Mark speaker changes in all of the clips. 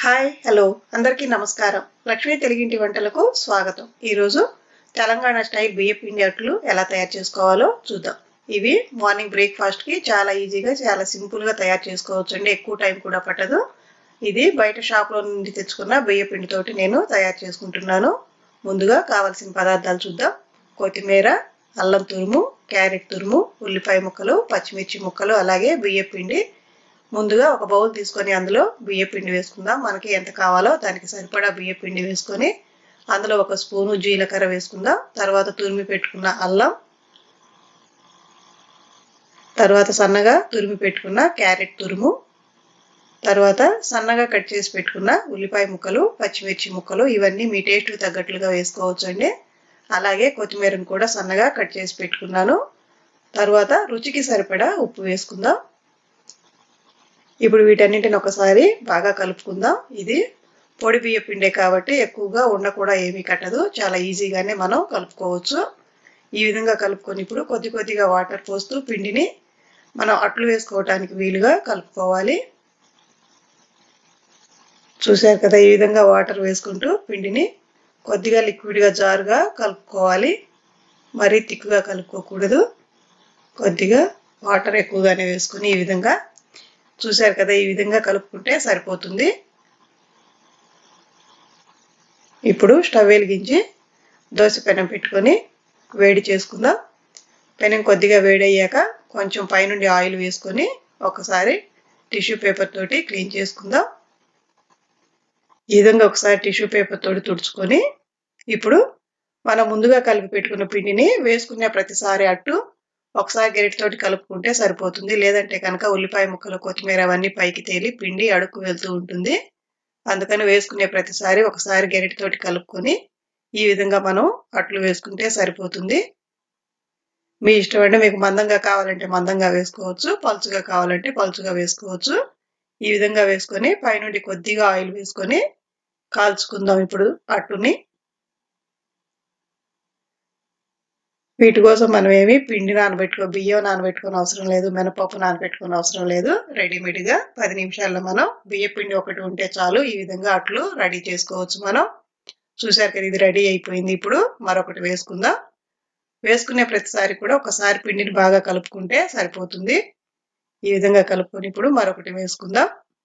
Speaker 1: hi hello అందరికీ నమస్కారం లక్ష్మీ తెలుగింటి వంటలకు స్వాగతం ఈరోజు తెలంగాణ స్టైల్ బియ్య పిండి అట్లు ఎలా తయారు చేసుకోవాలో చూద్దాం ఇవి మార్నింగ్ బ్రేక్ఫాస్ట్ కి చాలా ఈజీగా చాలా సింపుల్ గా తయారు చేసుకోవచ్చు అండి ఎక్కువ టైం కూడా పట్టదు ఇది బయట షాప్ లో నుండి తెచ్చుకున్న బియ్య పిండితోటి నేను తయారు చేసుకుంటున్నాను ముందుగా కావలసిన పదార్థాలు చూద్దాం కొత్తిమీర అల్లం తురుము క్యారెట్ తురుము ఉల్లిపాయ ముక్కలు పచ్చిమిర్చి ముక్కలు అలాగే బియ్య పిండి ముందుగా ఒక బౌల్ తీసుకొని అందులో బియ్య పిండి వేసుకుందాం మనకి ఎంత కావాలో దానికి సరిపడా బియ్య పిండి వేసుకొని అందులో ఒక స్పూను జీలకర్ర వేసుకుందాం తర్వాత తురిమి పెట్టుకున్న అల్లం తర్వాత సన్నగా తురిమి పెట్టుకున్న క్యారెట్ తురుము తర్వాత సన్నగా కట్ చేసి పెట్టుకున్న ఉల్లిపాయ ముక్కలు పచ్చిమిర్చి ముక్కలు ఇవన్నీ మీ టేస్ట్కి తగ్గట్లుగా వేసుకోవచ్చు అండి అలాగే కొత్తిమీరను కూడా సన్నగా కట్ చేసి పెట్టుకున్నాను తర్వాత రుచికి సరిపడా ఉప్పు వేసుకుందాం ఇప్పుడు వీటన్నింటిని ఒకసారి బాగా కలుపుకుందాం ఇది పొడి బియ్య పిండే కాబట్టి ఎక్కువగా ఉండ కూడా ఏమీ కట్టదు చాలా ఈజీగానే మనం కలుపుకోవచ్చు ఈ విధంగా కలుపుకొని ఇప్పుడు కొద్ది కొద్దిగా వాటర్ పోస్తూ పిండిని మనం అట్లు వేసుకోవటానికి వీలుగా కలుపుకోవాలి చూశారు కదా ఈ విధంగా వాటర్ వేసుకుంటూ పిండిని కొద్దిగా లిక్విడ్గా జారుగా కలుపుకోవాలి మరీ తిక్కుగా కలుపుకోకూడదు కొద్దిగా వాటర్ ఎక్కువగానే వేసుకుని ఈ విధంగా చూశారు కదా ఈ విధంగా కలుపుకుంటే సరిపోతుంది ఇప్పుడు స్టవ్ వెలిగించి దోశ పెనం పెట్టుకొని వేడి చేసుకుందాం పెనం కొద్దిగా వేడయ్యాక కొంచెం పైనుండి ఆయిల్ వేసుకొని ఒకసారి టిష్యూ పేపర్ తోటి క్లీన్ చేసుకుందాం ఈ విధంగా ఒకసారి టిష్యూ పేపర్ తోటి తుడుచుకొని ఇప్పుడు మనం ముందుగా కలిపి పెట్టుకున్న పిండిని వేసుకునే ప్రతిసారి అట్టు ఒకసారి గరిటతోటి కలుపుకుంటే సరిపోతుంది లేదంటే కనుక ఉల్లిపాయ ముక్కలు కొత్తిమీర అవన్నీ పైకి తేలి పిండి అడుక్కు వెళ్తూ ఉంటుంది అందుకని వేసుకునే ప్రతిసారి ఒకసారి గరిటతోటి కలుపుకొని ఈ విధంగా మనం అట్లు వేసుకుంటే సరిపోతుంది మీ ఇష్టం అంటే మీకు మందంగా కావాలంటే మందంగా వేసుకోవచ్చు పలుచుగా కావాలంటే పలుచుగా వేసుకోవచ్చు ఈ విధంగా వేసుకొని పైనుండి కొద్దిగా ఆయిల్ వేసుకొని కాల్చుకుందాం ఇప్పుడు అట్టుని వీటి కోసం మనం ఏమి పిండి నానబెట్టుకో బియ్యం నానబెట్టుకుని అవసరం లేదు మినపప్పు నానబెట్టుకుని అవసరం లేదు రెడీమేడ్గా పది నిమిషాల్లో మనం బియ్య పిండి ఒకటి ఉంటే చాలు ఈ విధంగా అట్లు రెడీ చేసుకోవచ్చు మనం చూసారు కదా ఇది రెడీ అయిపోయింది ఇప్పుడు మరొకటి వేసుకుందాం వేసుకునే ప్రతిసారి కూడా ఒకసారి పిండిని బాగా కలుపుకుంటే సరిపోతుంది ఈ విధంగా కలుపుకొని ఇప్పుడు మరొకటి వేసుకుందాం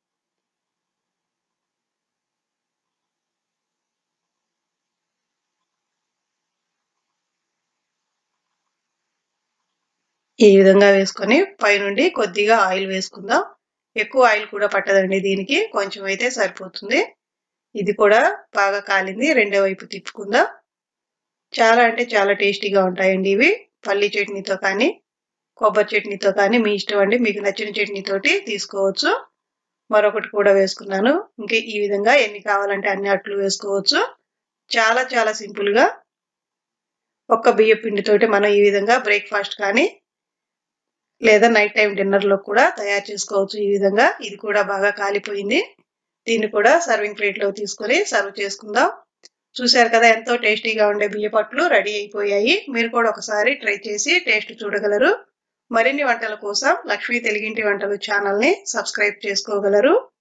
Speaker 1: ఈ విధంగా వేసుకొని పైనుండి కొద్దిగా ఆయిల్ వేసుకుందాం ఎక్కువ ఆయిల్ కూడా పట్టదండి దీనికి కొంచెం అయితే సరిపోతుంది ఇది కూడా బాగా కాలింది రెండో వైపు తిప్పుకుందాం చాలా అంటే చాలా టేస్టీగా ఉంటాయండి ఇవి పల్లీ చట్నీతో కానీ కొబ్బరి చట్నీతో కానీ మీ ఇష్టం అండి మీకు నచ్చిన చట్నీతోటి తీసుకోవచ్చు మరొకటి కూడా వేసుకున్నాను ఇంకా ఈ విధంగా ఎన్ని కావాలంటే అన్ని అట్లు వేసుకోవచ్చు చాలా చాలా సింపుల్గా ఒక్క బియ్య పిండితోటి మనం ఈ విధంగా బ్రేక్ఫాస్ట్ కానీ లేదా నైట్ టైం డిన్నర్లో కూడా తయారు చేసుకోవచ్చు ఈ విధంగా ఇది కూడా బాగా కాలిపోయింది దీన్ని కూడా సర్వింగ్ ప్లేట్లో తీసుకొని సర్వ్ చేసుకుందాం చూశారు కదా ఎంతో టేస్టీగా ఉండే బియ్య పట్లు రెడీ అయిపోయాయి మీరు కూడా ఒకసారి ట్రై చేసి టేస్ట్ చూడగలరు మరిన్ని వంటల కోసం లక్ష్మీ తెలుగింటి వంటలు ఛానల్ని సబ్స్క్రైబ్ చేసుకోగలరు